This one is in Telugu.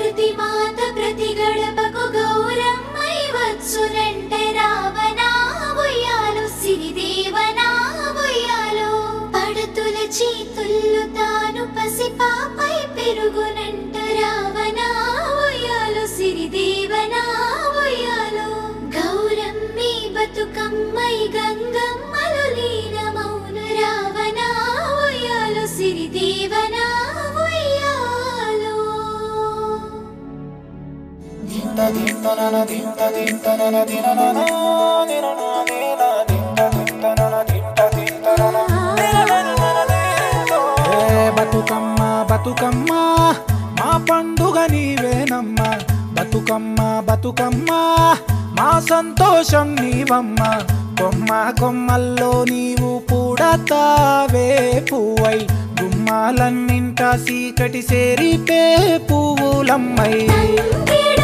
ప్రకృతి మాత ప్రతి గడపకు గౌరమ్మై వచ్చునంట రావణ ఉయ్యాలు సిరిదేవనా ఉయ్యాలు పడతుల చేతుల్లో తాను పసిపాపై పెరుగునంట రావణ ఉయ్యాలు సిరిదేవనా ఉయ్యాలు గౌరమ్మి బతుకమ్మై గంగమ్మలు లీనమౌను రావణ ఉయ్యాలు సిరిదేవనా ఉయ్యాలు ఏ బతుకమ్మ బతుకమ్మ మా పండుగ నీవేనమ్మ బతుకమ్మ బతుకమ్మ మా సంతోషం నీవమ్మ కొమ్మ కొమ్మల్లో నీవు పూడతావే పువ్వై గుమ్మాలన్నింట సీకటి సేరిపే పువ్వులమ్మై తంగిడ